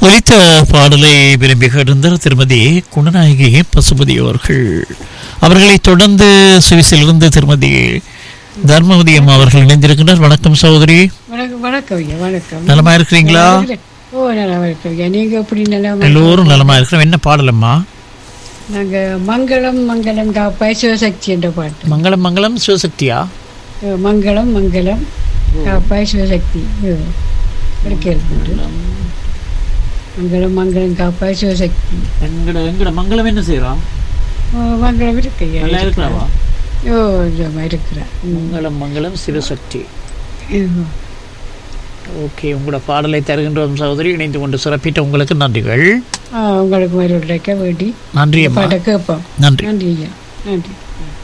ஒலித்த பாடலை விரும்பி கேட்டிருந்தார் திருமதி குணநாயகி பசுபதி அவர்கள் அவர்களை தொடர்ந்து சுவிஸிலிருந்து திருமதி தர்மவதி அம்மா அவர்கள் இணைந்திருக்கின்றார் வணக்கம் சகோதரி வணக்கம் வணக்கம் ஐயா வணக்கம் நலமா இருக்கிறீங்களா ஓ நல்லா இருக்கிறோம் ஐயா நீங்க எப்படி நல்லா எல்லோரும் நலமா இருக்கிறோம் என்ன பாடலம்மா நாங்க மங்களம் மங்களம் காப்பாய் சிவசக்தி என்ற பாட்டு மங்களம் மங்களம் சிவசக்தியா ஓ, மங்களம் மங்களம் காப்பாய் சிவசக்தி ஓ, அப்படி கேள்விப்பட்டு மங்களம் மங்களம் காப்பாய் சிவசக்தி எங்கட எங்கட மங்களம் என்ன செய்யறோம் ஓ, மங்களம் இருக்கு ஐயா நல்லா இருக்கிறாவா ஓ இந்த இருக்கிறேன் மங்களம் மங்களம் சிவசக்தி ஓகே உங்களோட பாடலை தருகின்றோம் சகோதரி இணைந்து கொண்டு சிறப்பிட்ட உங்களுக்கு நன்றிகள் உங்களுக்கு மாதிரி உழைக்க வேண்டி நன்றி அம்மா பாட்டை கேட்போம் நன்றி நன்றி ஐயா நன்றி